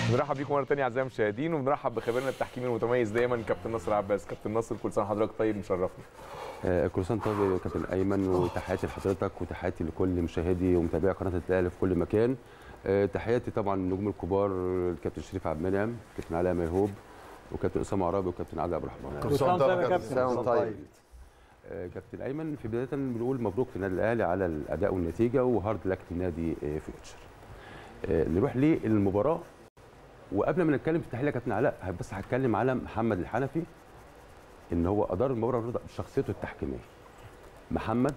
بنرحب بيكم مره ثانيه اعزائي المشاهدين وبنرحب بخبيرنا التحكيمي المتميز دايما كابتن ناصر عباس كابتن ناصر كل سنه وحضرتك طيب مشرفنا آه، كل سنه طيب يا كابتن ايمن وتحياتي لحضرتك وتحياتي لكل مشاهدي ومتابعي قناه الاهلي في كل مكان آه، تحياتي طبعا النجوم الكبار الكابتن شريف عبد المنعم كابتن علاء ميهوب وكابتن اسامه عرابي وكابتن عادل عبد الرحمن كل سنه وانت طيب يا كابتن طيب آه، كابتن ايمن في بدايه بنقول مبروك للنادي الاهلي على الاداء والنتيجه وهارد لك لنادي آه، فيوتشر آه، نروح للمباراه وقبل ما نتكلم في التحليل يا كابتن علاء بس هتكلم على محمد الحنفي ان هو ادار المباراه النهارده بشخصيته التحكيميه محمد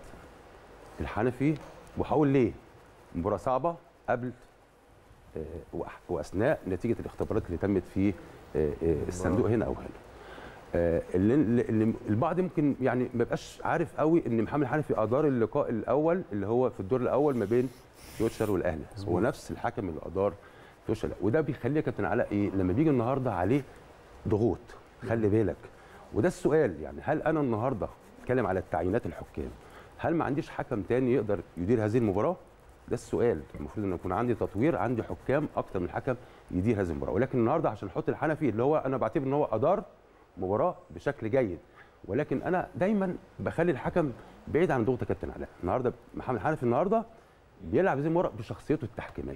الحنفي وهقول ليه مباراه صعبه قبل آه، وأح- واثناء نتيجه الاختبارات اللي تمت في آه، آه، الصندوق هنا او هنا آه، اللي, اللي اللي البعض ممكن يعني ما يبقاش عارف قوي ان محمد الحنفي ادار اللقاء الاول اللي هو في الدور الاول ما بين فيوتشر والاهلي هو نفس الحكم اللي ادار فيوتشر وده بيخليه يا كابتن علاء ايه لما بيجي النهارده عليه ضغوط خلي بالك وده السؤال يعني هل انا النهارده اتكلم على التعيينات الحكام هل ما عنديش حكم تاني يقدر يدير هذه المباراه ده السؤال المفروض ان يكون عندي تطوير عندي حكام اكتر من حكم يدير هذه المباراه ولكن النهارده عشان احط الحنفي اللي هو انا بعتبر ان هو ادار مباراه بشكل جيد ولكن انا دايما بخلي الحكم بعيد عن ضغط كابتن علاء النهارده محمد حنفي النهارده بيلعب هذه المباراه بشخصيته التحكيميه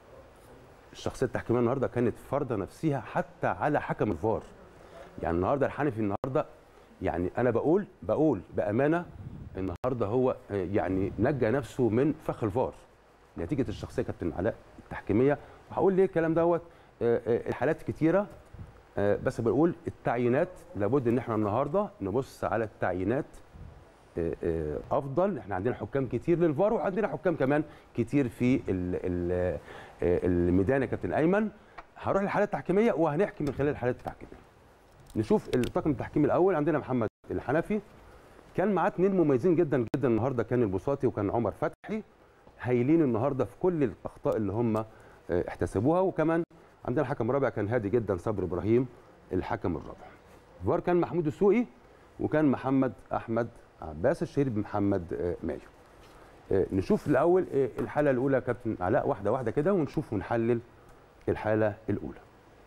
الشخصيه التحكيميه النهارده كانت فرضه نفسها حتى على حكم الفار يعني النهارده الحنفي النهارده يعني انا بقول بقول بامانه النهارده هو آه، يعني نجى نفسه من فخ الفار نتيجه الشخصيه كابتن علاء التحكيميه وهقول ليه الكلام دوت آه، آه، الحالات كتيره آه، بس بقول التعيينات لابد ان احنا النهارده نبص على التعيينات آه، آه، افضل احنا عندنا حكام كتير للفار وعندنا حكام كمان كتير في ال- ال- آه، الميدان يا كابتن ايمن هروح للحالات التحكيميه وهنحكي من خلال الحالات التحكيميه نشوف الطاقم التحكيمي الاول عندنا محمد الحنفي كان معاه اثنين مميزين جدا جدا النهارده كان البساطي وكان عمر فتحي هايلين النهارده في كل الاخطاء اللي هم آه، احتسبوها وكمان عندنا الحكم الرابع كان هادي جدا صبر ابراهيم الحكم الرابع فار كان محمود السوقي وكان محمد احمد عباس الشهير بمحمد آه، مايو آه، نشوف الاول آه، الحاله الاولى يا كابتن علاء واحده واحده كده ونشوف ونحلل الحاله الاولى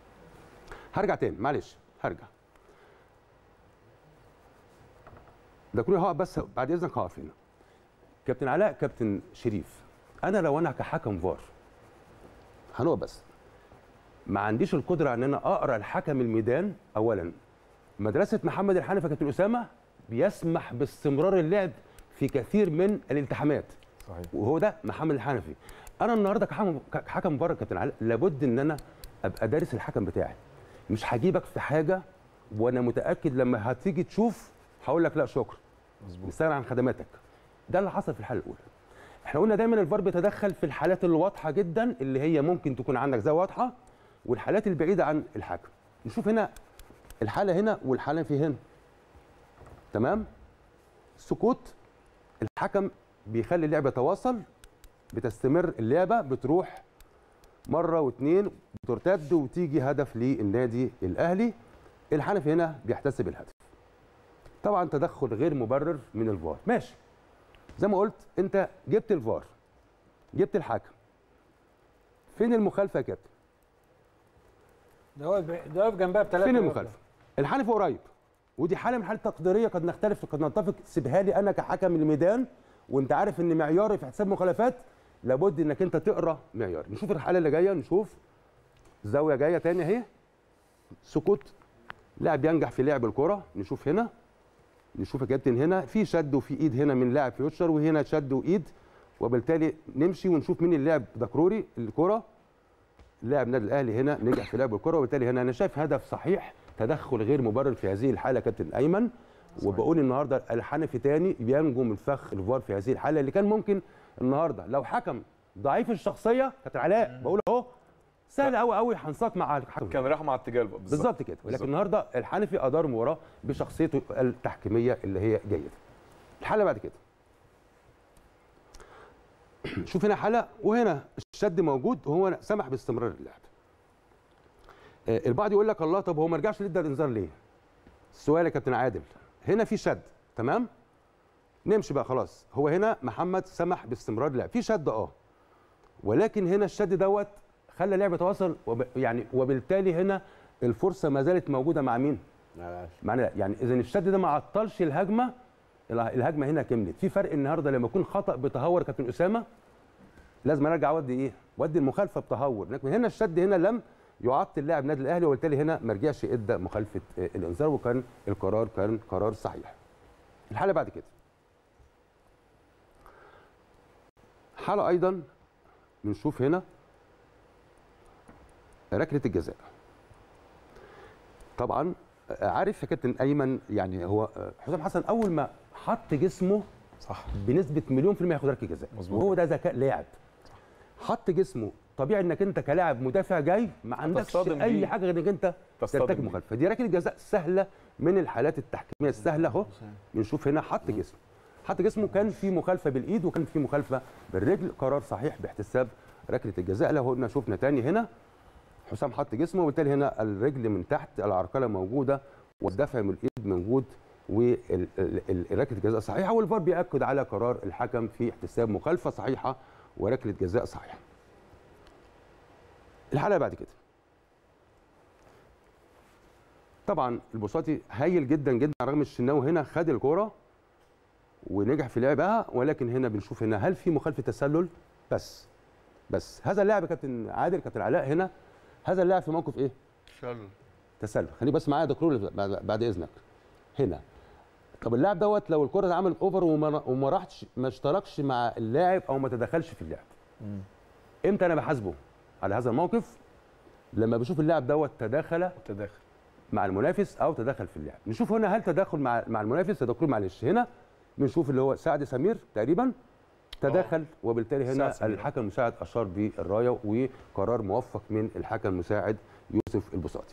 هرجع تاني معلش هرجع ده كله هقف بس بعد اذنك هقف هنا كابتن علاء كابتن شريف انا لو انا كحكم فار هنقف بس ما عنديش القدره ان انا اقرا الحكم الميدان اولا مدرسه محمد الحنفي كابتن اسامه بيسمح باستمرار اللعب في كثير من الالتحامات صحيح وهو ده محمد الحنفي انا النهارده كحكم كحكم بره كابتن علاء لابد ان انا ابقى دارس الحكم بتاعي مش هجيبك في حاجه وانا متاكد لما هتيجي تشوف هقول لك لا شكرا مظبوط نستغنى عن خدماتك ده اللي حصل في الحاله الاولى احنا قلنا دايما الفار بيتدخل في الحالات الواضحه جدا اللي هي ممكن تكون عندك زي واضحه والحالات البعيده عن الحكم نشوف هنا الحاله هنا والحاله في هنا تمام سكوت الحكم بيخلي اللعبه تواصل بتستمر اللعبه بتروح مره واثنين بترتد وتيجي هدف للنادي الاهلي الحنفي هنا بيحتسب الهدف طبعا تدخل غير مبرر من الفار ماشي زي ما قلت انت جبت الفار جبت الحكم فين المخالفه يا كابتن ده واقف ده واقف جنبها بثلاثه فين المخالفه الحنفي قريب ودي حاله من حالات تقديريه قد نختلف قد نتفق سيبها لي انا كحكم الميدان وانت عارف ان معياري في حساب مخالفات لابد انك انت تقرا معيار نشوف الحاله اللي جايه نشوف زاويه جايه تاني اهي سكوت لاعب ينجح في لعب الكره نشوف هنا نشوف يا كابتن هنا في شد وفي ايد هنا من لاعب فيوتشر وهنا شد وايد وبالتالي نمشي ونشوف مين اللاعب دكروري الكره لاعب النادي الاهلي هنا نجح في لعب الكره وبالتالي هنا انا شايف هدف صحيح تدخل غير مبرر في هذه الحاله كابتن ايمن وبقول النهارده الحنفي تاني بينجو من فخ الفار في هذه الحاله اللي كان ممكن النهارده لو حكم ضعيف الشخصيه كابتن علاء بقول اهو سهل قوي قوي هنساق مع الحكم كان راح مع التجال بقى بالظبط كده ولكن بالظبط. النهارده الحنفي ادار مباراه بشخصيته التحكيميه اللي هي جيده الحاله بعد كده شوف هنا حاله وهنا الشد موجود وهو سمح باستمرار اللعب آه، البعض يقول لك الله طب هو ما رجعش لده الانذار ليه السؤال يا كابتن عادل هنا في شد تمام نمشي بقى خلاص هو هنا محمد سمح باستمرار اللعب في شد اه ولكن هنا الشد دوت خلى اللعب يتواصل وب... يعني وبالتالي هنا الفرصه ما زالت موجوده مع مين؟ معنى يعني اذا الشد ده ما عطلش الهجمه اله- الهجمه هنا كملت في فرق النهارده لما يكون خطا بتهور كابتن اسامه لازم ارجع اودي ايه؟ ودي المخالفه بتهور لكن هنا الشد هنا لم يعطل لاعب النادي الاهلي وبالتالي هنا ما رجعش ادى مخالفه آه، الانذار وكان القرار كان قرار صحيح. الحاله بعد كده حاله ايضا بنشوف هنا ركله الجزاء طبعا عارف يا كابتن ايمن يعني هو حسام حسن اول ما حط جسمه صح بنسبه مليون في الميه هياخد ركله جزاء مظبوط. وهو ده ذكاء لاعب حط جسمه طبيعي انك انت كلاعب مدافع جاي ما عندكش تصطدم اي بيه. حاجه غير انك انت تصطدم ترتكب بيه. مخالفه دي ركله جزاء سهله من الحالات التحكيميه السهله اهو بنشوف هنا حط جسمه حط جسمه كان في مخالفه بالايد وكان في مخالفه بالرجل قرار صحيح باحتساب ركله الجزاء لو قلنا شفنا تاني هنا حسام حط جسمه وبالتالي هنا الرجل من تحت العرقله موجوده والدفع من الايد موجود وركله الجزاء صحيحه والفار بياكد على قرار الحكم في احتساب مخالفه صحيحه وركله جزاء صحيحه. الحلقه بعد كده. طبعا البساطي هايل جدا جدا على الرغم الشناوي هنا خد الكوره ونجح في لعبها ولكن هنا بنشوف هنا هل في مخالفه تسلل؟ بس بس هذا اللاعب يا كابتن عادل كابتن علاء هنا هذا اللاعب في موقف ايه؟ تسلل خليني بس معايا دكتور بعد, بعد اذنك هنا طب اللاعب دوت لو الكره اتعملت اوفر وما وما راحش ما اشتركش مع اللاعب او ما تدخلش في اللعب امتى انا بحاسبه على هذا الموقف لما بشوف اللاعب دوت تداخل تداخل مع المنافس او تدخل في اللعب نشوف هنا هل تدخل مع مع المنافس تدخل معلش هنا بنشوف اللي هو سعد سمير تقريبا تدخل وبالتالي هنا سعد سمير. الحكم المساعد اشار بالرايه وقرار موفق من الحكم المساعد يوسف البساطي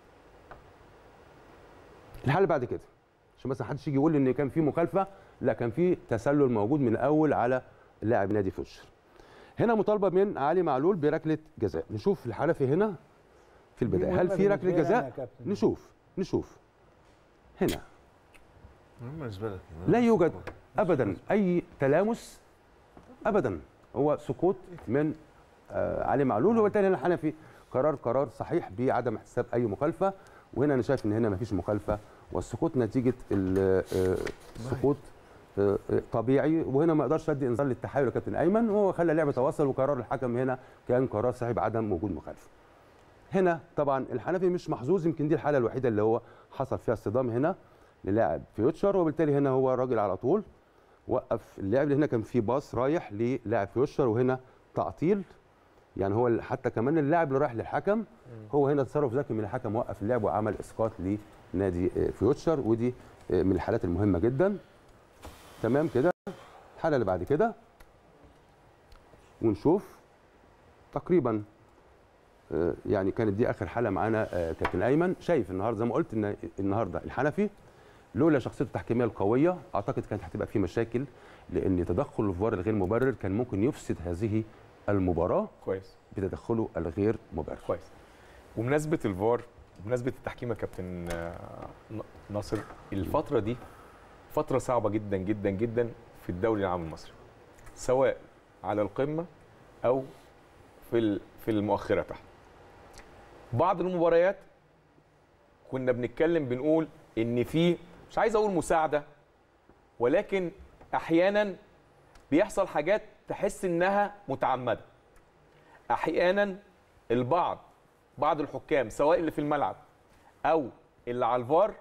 الحاله اللي بعد كده عشان بس محدش يجي يقول لي ان كان في مخالفه لا كان في تسلل موجود من الاول على لاعب نادي فوتشر هنا مطالبه من علي معلول بركله جزاء نشوف الحنفي هنا في البدايه هل مهمة في ركله بالنسبة لي أنا جزاء يا كابتن. نشوف نشوف هنا مهم بالنسبه لك لا يوجد ابدا اي تلامس ابدا هو سقوط من آه علي معلول وبالتالي هنا الحنفي قرار قرار صحيح بعدم احتساب اي مخالفه وهنا انا شايف ان هنا مفيش مخالفه والسقوط نتيجه ال- آه، سقوط آه، آه، طبيعي وهنا ما اقدرش ادي انذار للتحايل يا كابتن ايمن وهو خلى اللعبه تواصل وقرار الحكم هنا كان قرار صحيح بعدم وجود مخالفه هنا طبعا الحنفي مش محظوظ يمكن دي الحاله الوحيده اللي هو حصل فيها اصطدام هنا للاعب فيوتشر وبالتالي هنا هو راجل على طول وقف اللعب اللي هنا كان في باص رايح للاعب فيوتشر وهنا تعطيل يعني هو ال- حتى كمان اللاعب اللي رايح للحكم هو هنا تصرف ذكي من الحكم وقف اللعب وعمل اسقاط لنادي آه، فيوتشر ودي آه، من الحالات المهمه جدا تمام كده الحاله اللي بعد كده ونشوف تقريبا آه، يعني كانت دي اخر حاله معانا آه، كابتن ايمن شايف النهارده زي ما قلت ان النهارده الحنفي لولا شخصيته التحكيميه القويه اعتقد كانت هتبقى في مشاكل لان تدخل الفار الغير مبرر كان ممكن يفسد هذه المباراه كويس بتدخله الغير مبرر كويس بمناسبه الفار بمناسبه التحكيم يا كابتن آه، ن- ناصر الفتره دي فتره صعبه جدا جدا جدا في الدوري العام المصري سواء على القمه او في ال- في المؤخره تحت بعض المباريات كنا بنتكلم بنقول ان في مش عايز اقول مساعده ولكن احيانا بيحصل حاجات تحس انها متعمده احيانا البعض بعض الحكام سواء اللي في الملعب او اللي على الفار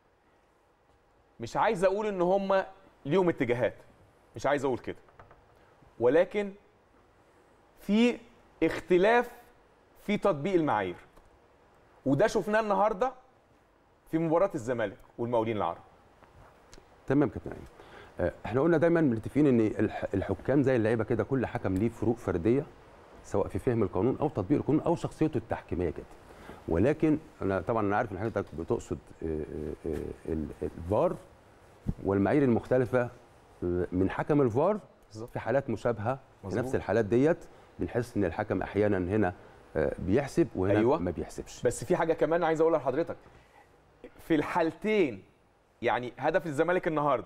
مش عايز اقول ان هم ليهم اتجاهات مش عايز اقول كده ولكن في اختلاف في تطبيق المعايير وده شفناه النهارده في مباراه الزمالك والمقاولين العرب تمام كابتن ايمن آه، احنا قلنا دايما متفقين ان الح- الحكام زي اللعيبه كده كل حكم ليه فروق فرديه سواء في فهم القانون او تطبيق القانون او شخصيته التحكيميه كده ولكن انا طبعا انا عارف ان حضرتك بتقصد آه، آه، آه، ال- الفار والمعايير المختلفه آه، من حكم الفار بالظبط. في حالات مشابهه في مظبوط. نفس الحالات ديت بنحس ان الحكم احيانا هنا آه، بيحسب وهنا أيوة. ما بيحسبش بس في حاجه كمان عايز اقولها لحضرتك في الحالتين يعني هدف الزمالك النهارده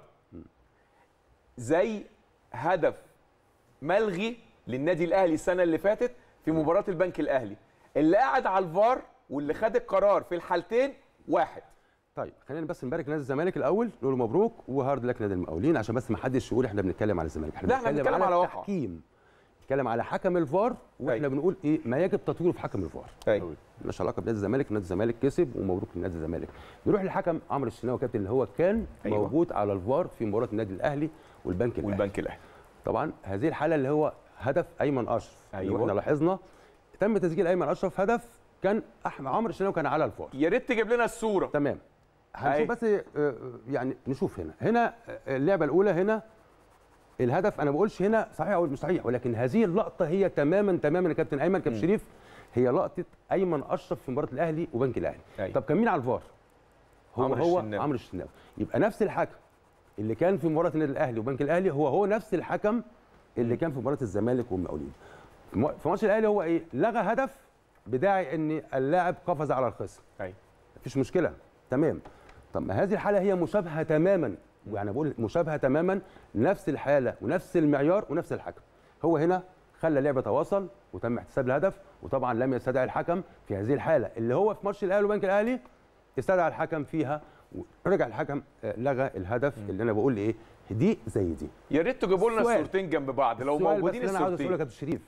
زي هدف ملغي للنادي الاهلي السنه اللي فاتت في مباراه البنك الاهلي اللي قاعد على الفار واللي خد القرار في الحالتين واحد طيب خلينا بس نبارك نادي الزمالك الاول نقول له مبروك وهارد لك نادي المقاولين عشان بس ما حدش يقول احنا بنتكلم على الزمالك لا، احنا بنتكلم على واقع. التحكيم بنتكلم على حكم الفار واحنا أيوة. بنقول ايه ما يجب تطويره في حكم الفار ايوه مالناش علاقه بنادي الزمالك نادي الزمالك كسب ومبروك لنادي الزمالك نروح للحكم عمرو الشناوي كابتن اللي هو كان أيوة. أيوة. موجود على الفار في مباراه النادي الاهلي والبنك الاهلي والبنك الاهلي طبعا هذه الحاله اللي هو هدف ايمن اشرف أيوة. أيوة. احنا لاحظنا تم تسجيل ايمن اشرف هدف كان احمد عمرو الشناوي كان على الفار يا ريت تجيب لنا الصوره تمام أيوة. هنشوف بس آه، آه، يعني نشوف هنا هنا آه، اللعبه الاولى هنا الهدف انا ما بقولش هنا صحيح او مش صحيح ولكن هذه اللقطه هي تماما تماما يا كابتن ايمن كابتن شريف هي لقطه ايمن اشرف في مباراه الاهلي وبنك الاهلي أيوة. طب كان مين على الفار هو عمرو هو الشناوي. عمرو الشناوي يبقى نفس الحكم اللي كان في مباراه النادي الاهلي وبنك الاهلي هو هو نفس الحكم اللي كان في مباراه الزمالك والمقاولين في مو- في ماتش الاهلي هو ايه لغى هدف بداعي ان اللاعب قفز على الخصم ايوه مفيش مشكله تمام طب ما هذه الحاله هي مشابهه تماما يعني بقول مشابهه تماما نفس الحاله ونفس المعيار ونفس الحكم هو هنا خلى اللعبه تواصل وتم احتساب الهدف وطبعا لم يستدعي الحكم في هذه الحاله اللي هو في ماتش الاهلي وبنك الاهلي استدعى الحكم فيها ورجع الحكم آه، لغى الهدف اللي انا بقول ايه دي زي دي يا ريت تجيبوا لنا سؤال. الصورتين جنب بعض لو السؤال موجودين بس اللي انا عاوز اساله الصورتين يا كابتن شريف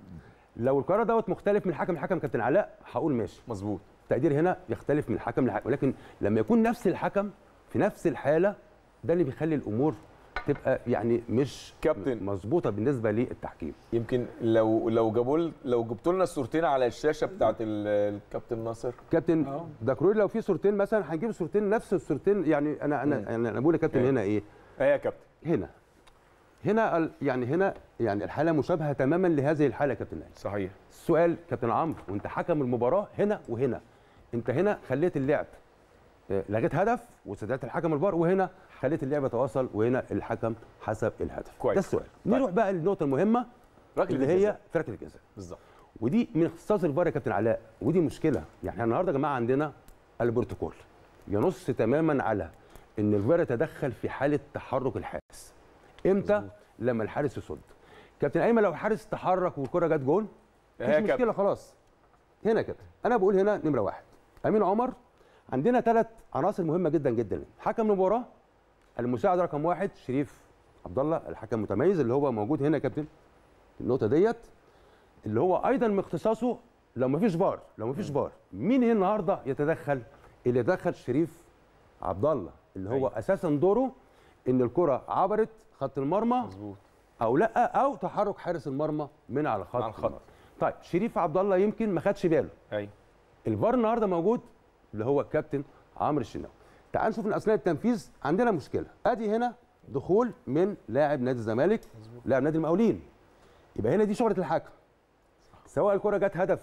لو القرار دوت مختلف من حكم لحكم كابتن علاء هقول ماشي مظبوط التقدير هنا يختلف من حكم لحكم ولكن لما يكون نفس الحكم في نفس الحاله ده اللي بيخلي الامور تبقى يعني مش كابتن. مظبوطه بالنسبه للتحكيم يمكن لو لو جابوا ل- لو جبتوا لنا الصورتين على الشاشه بتاعت ال- الكابتن ناصر كابتن آه. ده كروي لو في صورتين مثلا هنجيب صورتين نفس الصورتين يعني انا انا انا, أنا بقول يا كابتن إيه. هنا ايه ايه يا كابتن هنا هنا ال- يعني هنا يعني الحاله مشابهه تماما لهذه الحاله يا كابتن نايل صحيح السؤال كابتن عمرو وانت حكم المباراه هنا وهنا انت هنا خليت اللعب آه، لغيت هدف واستدعيت الحكم الفار وهنا خليت اللعب يتواصل وهنا الحكم حسب الهدف كويس. ده السؤال طيب. نروح بقى للنقطه المهمه ركله اللي هي الجزاء. في ركله الجزاء بالظبط ودي من اختصاص الفار يا كابتن علاء ودي مشكله يعني احنا النهارده يا جماعه عندنا البروتوكول ينص تماما على ان الفار يتدخل في حاله تحرك الحارس امتى مظبوط. لما الحارس يصد كابتن ايمن لو الحارس تحرك والكره جت جول هي مفيش كابتن. مشكله خلاص هنا كده انا بقول هنا نمره واحد امين عمر عندنا ثلاث عناصر مهمه جدا جدا حكم المباراه المساعد رقم واحد شريف عبد الله الحكم المتميز اللي هو موجود هنا يا كابتن النقطه ديت اللي هو ايضا من اختصاصه لو ما فيش فار لو ما فيش فار مين هنا النهارده يتدخل اللي يتدخل شريف عبد الله اللي هو أيوة. اساسا دوره ان الكره عبرت خط المرمى مظبوط او لا او تحرك حارس المرمى من على خط على الخط. المرمى. طيب شريف عبد الله يمكن ما خدش باله ايوه الفار النهارده موجود اللي هو الكابتن عمرو الشناوي تعال نشوف من اثناء التنفيذ عندنا مشكله ادي هنا دخول من لاعب نادي الزمالك لاعب نادي المقاولين يبقى هنا دي شغله الحكم سواء الكره جت هدف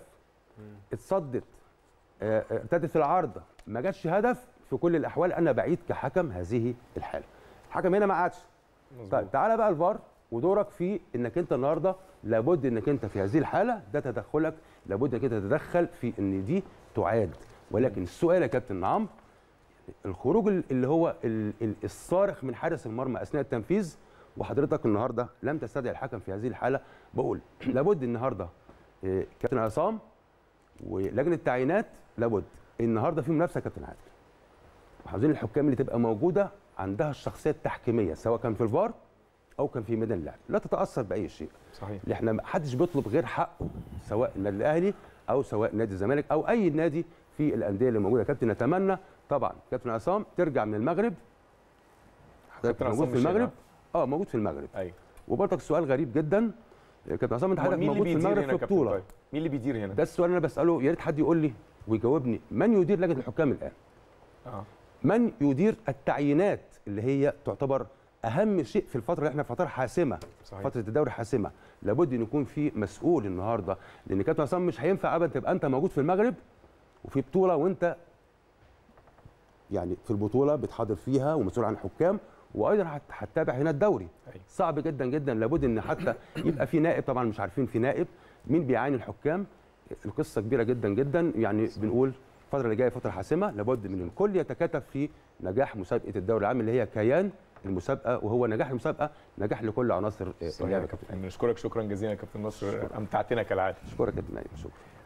اتصدت آه، آه، ارتدت في العارضه ما جاتش هدف في كل الاحوال انا بعيد كحكم هذه الحاله الحكم هنا ما عادش طيب تعالى بقى الفار ودورك في انك انت النهارده لابد انك انت في هذه الحاله ده تدخلك لابد انك انت تتدخل في ان دي تعاد ولكن السؤال يا كابتن عمرو الخروج ال- اللي هو ال- ال- الصارخ من حارس المرمى اثناء التنفيذ وحضرتك النهارده لم تستدعي الحكم في هذه الحاله بقول لابد النهارده إيه، كابتن عصام ولجنه التعيينات لابد النهارده في منافسه يا كابتن عادل وعاوزين الحكام اللي تبقى موجوده عندها الشخصيه التحكيميه سواء كان في الفار او كان في ميدان اللعب لا تتاثر باي شيء صحيح اللي احنا ما حدش بيطلب غير حقه سواء النادي الاهلي او سواء نادي الزمالك او اي نادي في الانديه اللي موجوده يا كابتن نتمنى طبعا كابتن عصام ترجع من المغرب حضرتك كابتن موجود عصام في مش هنا. المغرب اه موجود في المغرب ايوه وبرضك سؤال غريب جدا كابتن عصام انت أمال حضرتك مين اللي موجود في بيدير المغرب هنا يا في كابتن بطوله طيب؟ مين اللي بيدير هنا ده السؤال اللي انا بساله يا ريت حد يقول لي ويجاوبني من يدير لجنه الحكام الان اه من يدير التعيينات اللي هي تعتبر اهم شيء في الفتره اللي احنا في فتره حاسمه صحيح. فتره الدوري حاسمه لابد ان يكون في مسؤول النهارده لان كابتن عصام مش هينفع ابدا تبقى انت موجود في المغرب وفي بطوله وانت يعني في البطوله بتحاضر فيها ومسؤول عن الحكام وايضا هت- هتتابع هنا الدوري أيوة. صعب جدا جدا لابد ان حتى يبقى في نائب طبعا مش عارفين في نائب مين بيعاني الحكام القصه كبيره جدا جدا يعني بنقول الفتره اللي جايه فتره حاسمه لابد من الكل يتكاتف في نجاح مسابقه الدوري العام اللي هي كيان المسابقه وهو نجاح المسابقه نجاح لكل عناصر آه، صحيح اللعبه يا كابتن كابتن نشكرك شكرا جزيلا يا كابتن نصر امتعتنا كالعاده اشكرك يا كابتن ايمن شكرا